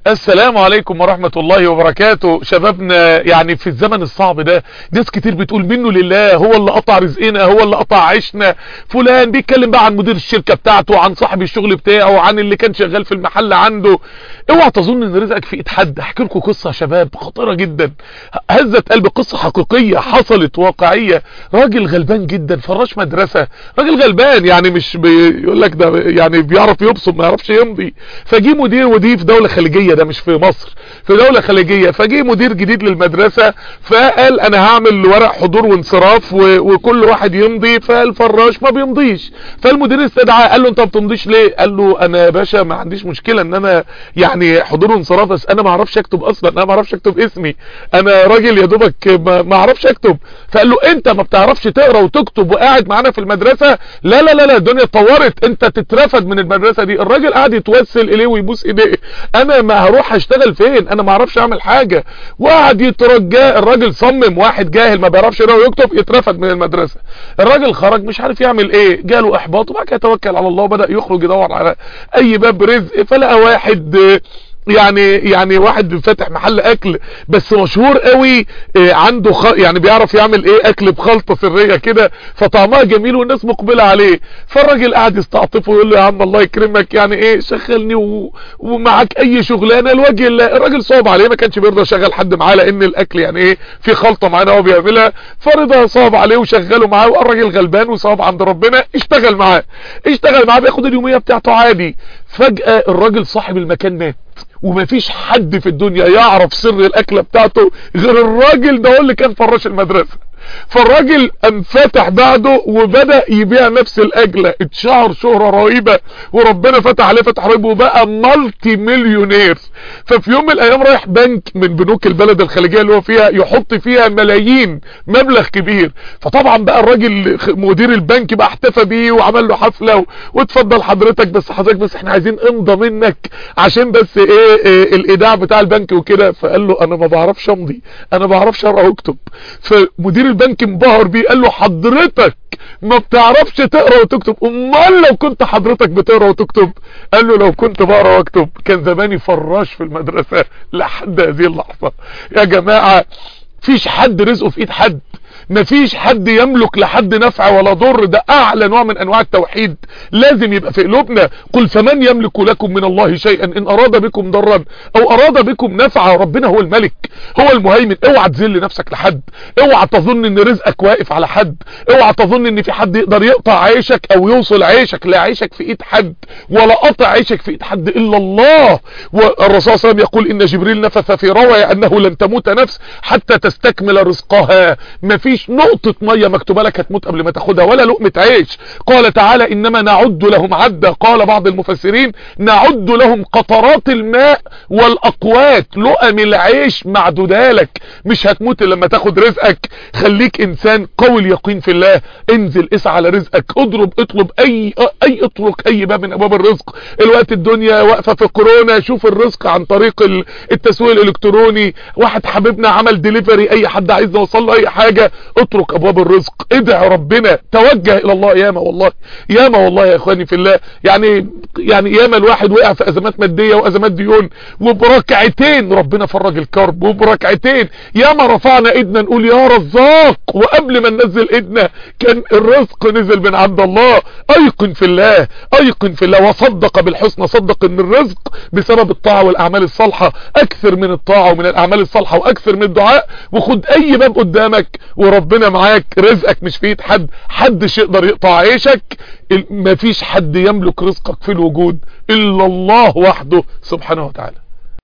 السلام عليكم ورحمة الله وبركاته شبابنا يعني في الزمن الصعب ده ناس كتير بتقول منه لله هو اللي قطع رزقنا هو اللي قطع عيشنا فلان بيتكلم بقى عن مدير الشركة بتاعته عن صاحب الشغل بتاعه وعن اللي كان شغال في المحل عنده اوعى تظن ان رزقك في ايد حد احكي لكم قصة يا شباب خطيرة جدا هزت قلب قصة حقيقية حصلت واقعية راجل غلبان جدا فراش مدرسة راجل غلبان يعني مش بيقول لك ده يعني بيعرف يبصم ما يعرفش يمضي فجي مدير ودي في دولة خليجية ده مش في مصر في دولة خليجية فجي مدير جديد للمدرسة فقال انا هعمل ورق حضور وانصراف و... وكل واحد يمضي فالفراش ما بيمضيش فالمدير استدعى قال له انت ما بتمضيش ليه قال له انا يا باشا ما عنديش مشكلة ان انا يعني حضور وانصراف بس انا ما اعرفش اكتب اصلا انا ما اعرفش اكتب اسمي انا راجل يا دوبك ما اعرفش اكتب فقال له انت ما بتعرفش تقرا وتكتب وقاعد معانا في المدرسة لا لا لا لا الدنيا اتطورت انت تترفد من المدرسة دي الراجل قاعد يتوسل اليه ويبوس ايديه انا ما هروح اشتغل فين انا ما اعرفش اعمل حاجة وقعد يترجى الراجل صمم واحد جاهل ما بيعرفش يقرا ويكتب يترفد من المدرسة الراجل خرج مش عارف يعمل ايه جاله احباط وبعد كده توكل على الله وبدا يخرج يدور على اي باب رزق فلقى واحد يعني يعني واحد فاتح محل اكل بس مشهور قوي عنده خ... يعني بيعرف يعمل ايه اكل بخلطه سريه كده فطعمها جميل والناس مقبله عليه فالراجل قاعد يستعطفه ويقول له يا عم الله يكرمك يعني ايه شغلني و... ومعاك اي شغلانه لوجه الله الراجل صعب عليه ما كانش بيرضى يشغل حد معاه لان الاكل يعني ايه في خلطه معانا هو بيعملها فرضا صعب عليه وشغله معاه والراجل غلبان وصعب عند ربنا اشتغل معاه اشتغل معاه بياخد اليوميه بتاعته عادي فجاه الراجل صاحب المكان مات ومفيش حد في الدنيا يعرف سر الاكله بتاعته غير الراجل ده هو اللي كان فراش المدرسه فالراجل انفتح بعده وبدأ يبيع نفس الاجلة اتشهر شهرة رهيبة وربنا فتح عليه فتح رهيب وبقى مالتي مليونير ففي يوم من الايام رايح بنك من بنوك البلد الخليجية اللي هو فيها يحط فيها ملايين مبلغ كبير فطبعا بقى الراجل مدير البنك بقى احتفى بيه وعمل له حفلة واتفضل حضرتك بس حضرتك بس احنا عايزين امضى منك عشان بس ايه, ايه الايداع بتاع البنك وكده فقال له انا ما بعرفش امضي انا ما بعرفش اقرا واكتب فمدير البنك انبهر بيه قال له حضرتك ما بتعرفش تقرا وتكتب امال لو كنت حضرتك بتقرا وتكتب قال له لو كنت بقرا واكتب كان زماني فراش في المدرسة لحد هذه اللحظة يا جماعة فيش حد رزقه في ايد حد مفيش حد يملك لحد نفع ولا ضر ده اعلى نوع من انواع التوحيد لازم يبقى في قلوبنا قل فمن يملك لكم من الله شيئا ان اراد بكم ضرا او اراد بكم نفعا ربنا هو الملك هو المهيمن اوعى تذل نفسك لحد اوعى تظن ان رزقك واقف على حد اوعى تظن ان في حد يقدر يقطع عيشك او يوصل عيشك لا عيشك في ايد حد ولا قطع عيشك في ايد حد الا الله والرسول صلى الله عليه وسلم يقول ان جبريل نفث في روى انه لن تموت نفس حتى تستكمل رزقها مفيش نقطة مية مكتوبة لك هتموت قبل ما تاخدها ولا لقمة عيش قال تعالى انما نعد لهم عدة قال بعض المفسرين نعد لهم قطرات الماء والاقوات لقم العيش معدودة لك مش هتموت لما تاخد رزقك خليك انسان قوي اليقين في الله انزل اسعى على رزقك اضرب اطلب اي اي اطرق اي باب من ابواب الرزق الوقت الدنيا واقفة في كورونا شوف الرزق عن طريق التسويق الالكتروني واحد حبيبنا عمل ديليفري اي حد عايز نوصل له اي حاجة اترك ابواب الرزق ادعي ربنا توجه الى الله ياما والله ياما والله يا اخواني في الله يعني يعني ياما الواحد وقع في ازمات مادية وازمات ديون وبركعتين ربنا فرج الكرب وبركعتين ياما رفعنا ايدنا نقول يا رزاق وقبل ما ننزل ايدنا كان الرزق نزل من عند الله ايقن في الله ايقن في الله وصدق بالحسنى صدق ان الرزق بسبب الطاعة والاعمال الصالحة اكثر من الطاعة ومن الاعمال الصالحة واكثر من الدعاء وخد اي باب قدامك وربنا معاك رزقك مش في ايد حد حدش يقدر يقطع عيشك مفيش حد يملك رزقك في الوجود الا الله وحده سبحانه وتعالى